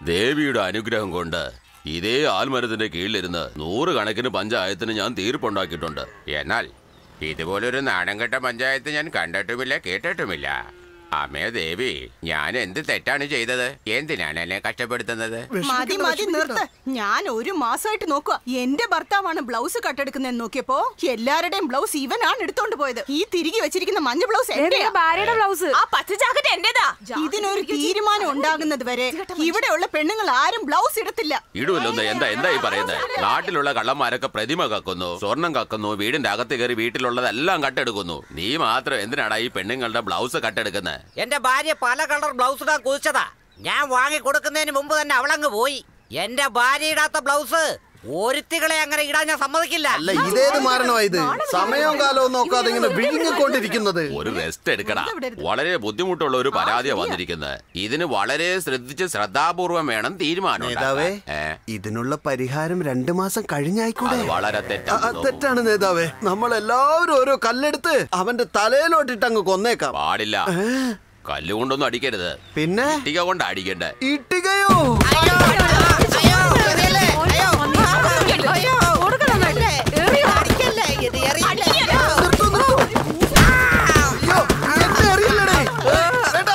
ദേവിയുടെ അനുഗ്രഹം കൊണ്ട് ഇതേ ആൽമരത്തിന്റെ കീഴിലിരുന്ന് നൂറുകണക്കിന് പഞ്ചായത്തിന് ഞാൻ തീർപ്പുണ്ടാക്കിയിട്ടുണ്ട് എന്നാൽ ഇതുപോലൊരു നാണംകെട്ട പഞ്ചായത്ത് ഞാൻ കണ്ടിട്ടുമില്ല കേട്ടിട്ടുമില്ല അമ്മേ ദേവി ഞാൻ എന്ത് തെറ്റാണ് ചെയ്തത് എന്തിനാണ് എന്നെ കഷ്ടപ്പെടുത്തുന്നത് മതി മതി നിർത്ത് ഞാൻ ഒരു മാസമായിട്ട് നോക്കുക എന്റെ ഭർത്താവാണ് ബ്ലൗസ് കട്ടെടുക്കുന്നതെന്ന് നോക്കിയപ്പോ എല്ലാവരുടെയും ബ്ലൗസ് ഇവനാണ് എടുത്തോണ്ട് പോയത് ഈ തിരികെ വെച്ചിരിക്കുന്ന മഞ്ഞ ബ്ലൗസ് എന്റെയാ ഭാര്യയുടെ ബ്ലൗസ് ആ പച്ച ജാക്കറ്റ് എന്റേതാ ഇതിനൊരു തീരുമാനം ഉണ്ടാകുന്നത് വരെ ഇവിടെയുള്ള പെണ്ണുങ്ങൾ ആരും ബ്ലൗസ് ഇടത്തില്ല ഇടുവല്ലോ എന്താ എന്താ ഈ പറയുന്നത് നാട്ടിലുള്ള കള്ളന്മാരൊക്കെ പ്രതിമ കക്കുന്നു സ്വർണം കക്കുന്നു വീടിന്റെ അകത്ത് കയറി വീട്ടിലുള്ളതെല്ലാം കട്ടെടുക്കുന്നു നീ മാത്രം എന്തിനാടാ ഈ പെണ്ണുങ്ങളുടെ ബ്ലൗസ് കട്ടെടുക്കുന്നത് എന്റെ ഭാര്യ പല കളർ ബ്ലൗസ് ഇടാൻ കുതിച്ചതാ ഞാൻ വാങ്ങി കൊടുക്കുന്നതിന് മുമ്പ് തന്നെ അവളങ്ങ് പോയി എന്റെ ഭാര്യ ഇടാത്ത ബ്ലൗസ് ഒരുത്തികളെ അങ്ങനെ ഇടാൻ ഞാൻ സമ്മതിക്കില്ല അല്ല ഇതേത് മാരണമാ ഇത് സമയവും കാലവും നോക്കാതെ ഇങ്ങനെ വിഴുങ്ങിക്കൊണ്ടിരിക്കുന്നത് ഒരു റെസ്റ്റ് എടുക്കടാ വളരെ ബുദ്ധിമുട്ടുള്ള ഒരു പരാതിയാ വന്നിരിക്കുന്നത് ഇതിന് വളരെ ശ്രദ്ധിച്ച് ശ്രദ്ധാപൂർവം വേണം തീരുമാനം നേതാവേ ഉണ്ടാക്കാൻ. ഏ? ഇതിനുള്ള പരിഹാരം രണ്ടു മാസം കഴിഞ്ഞായിക്കൂടെ അത് വളരെ ആ, തെറ്റാണ് തെറ്റാണ് നേതാവേ നമ്മൾ എല്ലാവരും ഓരോ കല്ലെടുത്ത് അവന്റെ തലയിലോട്ടിട്ട് അങ്ങ് കൊന്നേക്കാം പാടില്ല കല്ലുകൊണ്ടൊന്നും അടിക്കരുത് പിന്നെ ഇട്ടിക കൊണ്ട് അടിക്കണ്ടേ ഇട്ടുകയോ അയ്യോ അയ്യോ ഇതില്ലേ? അയ്യോ അയ്യോ അടിക്കല്ലേ ഇത് എറിയില്ലേ? അയ്യോ. നിർത്തൂ, നിർത്തൂ. അയ്യോ, എന്നെ എറിയല്ലേടേ. ഏ, വേണ്ട.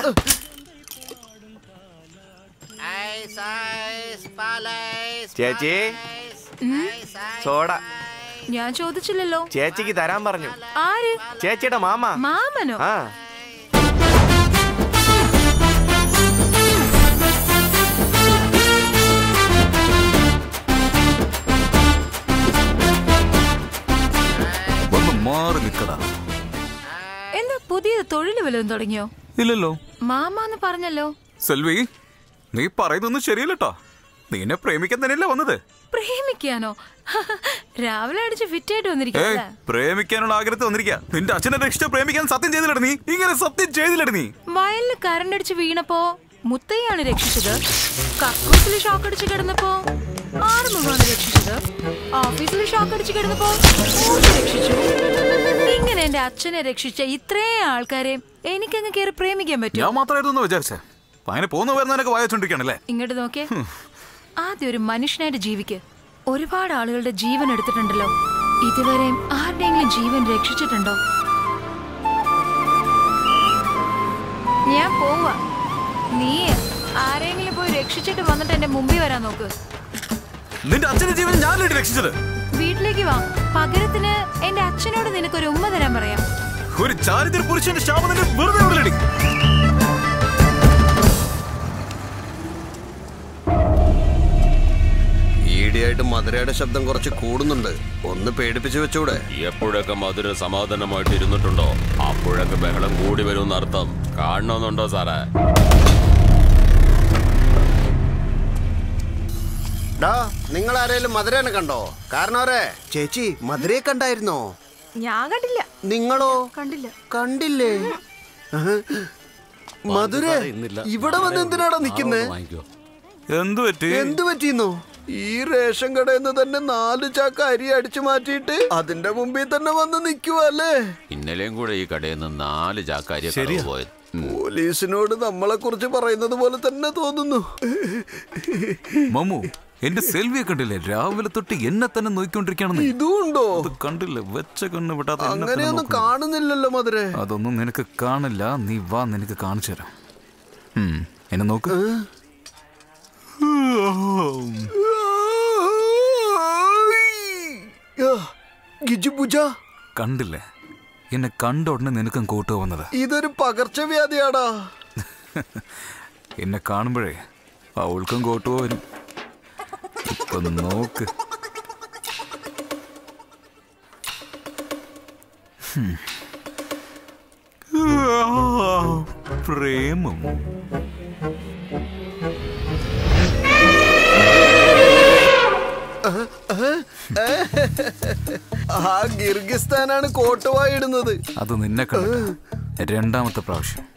ഐസ്, ഐസ്, പാലൈസ്, ചേച്ചി പാലൈസ്, ഐസ്, ഐസ്, സോഡ ഞാൻ ചോദിച്ചില്ലല്ലോ ചേച്ചിക്ക് തരാൻ പറഞ്ഞു ആര് ചേച്ചിയുടെ മാമ മാമനോ ആ ഒന്ന് മാറി നിക്കടാ എന്താ പുതിയ തൊഴിൽ വല്ലതും തുടങ്ങിയോ ഇല്ലല്ലോ മാമാന്ന് പറഞ്ഞല്ലോ സെൽവി നീ പറയുന്നൊന്നും ശരിയല്ലട്ടോ നീ എന്നെ പ്രേമിക്കാൻ തന്നെയല്ലേ വന്നത് പ്രേമിക്കാനോ രാവിലെ അടിച്ച് ഫിറ്റ് ആയിട്ട് ഏ വന്നിരിക്കല്ലേ പ്രേമിക്കാനുള്ള ആഗ്രഹത്തിൽ വന്നിരിക്കുക നിന്റെ അച്ഛനെ രക്ഷിച്ച പ്രേമിക്കാൻ സത്യം ചെയ്തില്ലട നീ ഇങ്ങനെ സത്യം ചെയ്തില്ലട നീ വയലിൽ കറണ്ട് അടിച്ച് വീണപ്പോ മുത്തയ്യാണ് രക്ഷിച്ചത് കക്കൂസിൽ ഷോക്ക് അടിച്ച് കിടന്നപ്പോ ആറുമുഖമാണ് രക്ഷിച്ചത് ഓഫീസിൽ ഷോക്ക് അടിച്ച് കിടന്നപ്പോ മൂർത്തി രക്ഷിച്ചു ഇങ്ങനെ എന്റെ അച്ഛനെ രക്ഷിച്ച ഇത്രയും ആൾക്കാരെ എനിക്കങ്ങ് കയറി പ്രേമിക്കാൻ പറ്റും ഞാൻ മാത്രമായിരുന്നു വിചാരിച്ചേ അങ്ങനെ പോകുന്ന വരുന്നതിനൊക്കെ വായിച്ചോണ്ടിരിക്കുകയാണല്ലേ ഇങ്ങോട്ട് നോക്കിയേ ആദ്യം ഒരു മനുഷ്യനായിട്ട് ജീവിക്ക് ഒരുപാട് ആളുകളുടെ ജീവൻ എടുത്തിട്ടുണ്ടല്ലോ ഇതുവരെയും ആരുടെയെങ്കിലും ജീവൻ രക്ഷിച്ചിട്ടുണ്ടോ ഞാൻ പോവാ നീ ആരെങ്കിലും പോയി രക്ഷിച്ചിട്ട് വന്നിട്ട് എന്റെ മുമ്പിൽ വരാൻ നോക്ക് നിന്റെ അച്ഛന്റെ ജീവൻ ഞാനല്ലേ രക്ഷിച്ചത് വീട്ടിലേക്ക് വാ പകരത്തിന് എന്റെ അച്ഛനോട് നിനക്കൊരു ഉമ്മ തരാൻ പറയാം ഒരു ചാരിത്ര പുരുഷന്റെ ശാപം നിന്നെ വെറുതെ വിടലടി ഈയിടെയായിട്ട് മധുരയുടെ ശബ്ദം കുറച്ച് കൂടുന്നുണ്ട് ഒന്ന് പേടിപ്പിച്ചു വെച്ചൂടെ എപ്പോഴൊക്കെ മധുര സമാധാനമായിട്ട് ഇരുന്നിട്ടുണ്ടോ അപ്പോഴൊക്കെ ബഹളം കൂടി വരുമെന്ന് അർത്ഥം കാണണമെന്നുണ്ടോ സാറേ ഡാ നിങ്ങൾ ആരേലും മധുരനെ കണ്ടോ കാരണവരെ ചേച്ചി മധുരയെ കണ്ടായിരുന്നോ ഞാൻ കണ്ടില്ല നിങ്ങളോ കണ്ടില്ല കണ്ടില്ലേ മധുര ഇവിടെ വന്ന് എന്തിനാടാ നിക്കുന്നേ എന്തു പറ്റി എന്തു പറ്റിയെന്നോ ഈ റേഷൻ കടയിൽ നിന്ന് തന്നെ നാല് ചാക്ക അരി അടിച്ചു മാറ്റിയിട്ട് അതിന്റെ മുമ്പിൽ തന്നെ വന്ന് നിൽക്കുവല്ലേ ഇന്നലെയും കൂടെ ഈ കടയിൽ നിന്ന് നാല് ചാക്കാരി ശരിയാ. പോയത് ഉം. പോലീസിനോട് നമ്മളെ കുറിച്ച് പറയുന്നത് പോലെ തന്നെ തോന്നുന്നു മമ്മു എന്റെ സെൽവിയെ കണ്ടില്ലേ രാവിലെ തൊട്ട് എന്നെ തന്നെ നോക്കിക്കൊണ്ടിരിക്കുകയാണെന്ന് ഇതും ഉണ്ടോ അത് കണ്ടില്ലേ വെച്ച കണ്ണ് വിടാതെ എന്നെ തന്നെ അങ്ങനെയൊന്നും നോക്കുന്നു. കാണുന്നില്ലല്ലോ മധുരെ അതൊന്നും നിനക്ക് കാണില്ല നീ വാ നിനക്ക് കാണിച്ചു തരാം ഉം, എന്നെ നോക്ക് ഗിജുപൂജ കണ്ടില്ലേ എന്നെ കണ്ട ഉടനെ നിനക്കും കൂട്ടു വന്നത് ഇതൊരു പകർച്ചവ്യാധിയാടാ എന്നെ കാണുമ്പോഴേ അവൾക്കും കോട്ടുപോ വരും ഇപ്പൊ നോക്ക് ഹും. ആ, പ്രേമം ആ ഗിർഗിസ്ഥാനാണ് കോട്ടുവായി ഇടുന്നത് അത് നിന്നെ കണ്ടിട്ട് രണ്ടാമത്തെ പ്രാവശ്യം